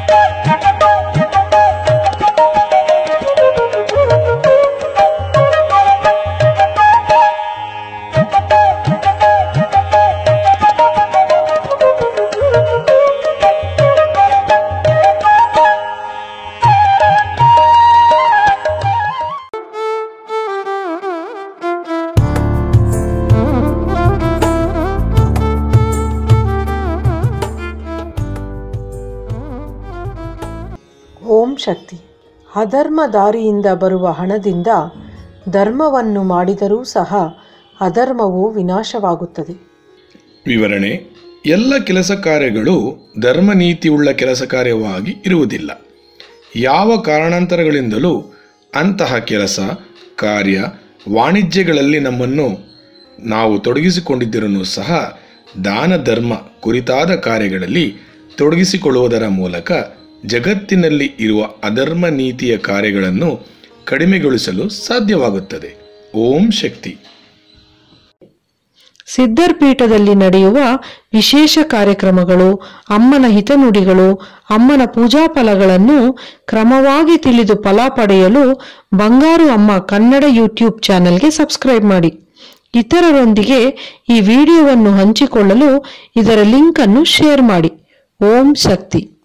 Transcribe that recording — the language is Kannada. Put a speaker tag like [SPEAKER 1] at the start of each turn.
[SPEAKER 1] ಓಂ ಶಕ್ತಿ ಅಧರ್ಮ ದಾರಿಯಿಂದ ಬರುವ ಹಣದಿಂದ ಧರ್ಮವನ್ನು ಮಾಡಿದರೂ ಸಹ ಅಧರ್ಮವು ವಿನಾಶವಾಗುತ್ತದೆ
[SPEAKER 2] ವಿವರಣೆ ಎಲ್ಲ ಕೆಲಸ ಕಾರ್ಯಗಳು ಧರ್ಮನೀತಿಯುಳ್ಳ ಕೆಲಸ ಕಾರ್ಯವಾಗಿ ಇರುವುದಿಲ್ಲ ಯಾವ ಕಾರಣಾಂತರಗಳಿಂದಲೂ ಅಂತಹ ಕೆಲಸ ಕಾರ್ಯ ವಾಣಿಜ್ಯಗಳಲ್ಲಿ ನಮ್ಮನ್ನು ನಾವು ತೊಡಗಿಸಿಕೊಂಡಿದ್ದರೂ ಸಹ ದಾನ ಧರ್ಮ ಕುರಿತಾದ ಕಾರ್ಯಗಳಲ್ಲಿ ತೊಡಗಿಸಿಕೊಳ್ಳುವುದರ ಮೂಲಕ ಜಗತ್ತಿನಲ್ಲಿ ಇರುವ ಅಧರ್ಮ ನೀತಿಯ ಕಾರ್ಯಗಳನ್ನು ಕಡಿಮೆಗೊಳಿಸಲು ಸಾಧ್ಯವಾಗುತ್ತದೆ ಓಂ ಶಕ್ತಿ
[SPEAKER 1] ಸಿದ್ಧರ್ ಪೀಠದಲ್ಲಿ ನಡೆಯುವ ವಿಶೇಷ ಕಾರ್ಯಕ್ರಮಗಳು ಅಮ್ಮನ ಹಿತನುಡಿಗಳು ಅಮ್ಮನ ಪೂಜಾ ಫಲಗಳನ್ನು ಕ್ರಮವಾಗಿ ತಿಳಿದು ಫಲ ಪಡೆಯಲು ಬಂಗಾರು ಅಮ್ಮ ಕನ್ನಡ ಯೂಟ್ಯೂಬ್ ಚಾನೆಲ್ಗೆ ಸಬ್ಸ್ಕ್ರೈಬ್ ಮಾಡಿ ಇತರರೊಂದಿಗೆ ಈ ವಿಡಿಯೋವನ್ನು ಹಂಚಿಕೊಳ್ಳಲು ಇದರ ಲಿಂಕ್ ಅನ್ನು ಶೇರ್ ಮಾಡಿ ಓಂ ಶಕ್ತಿ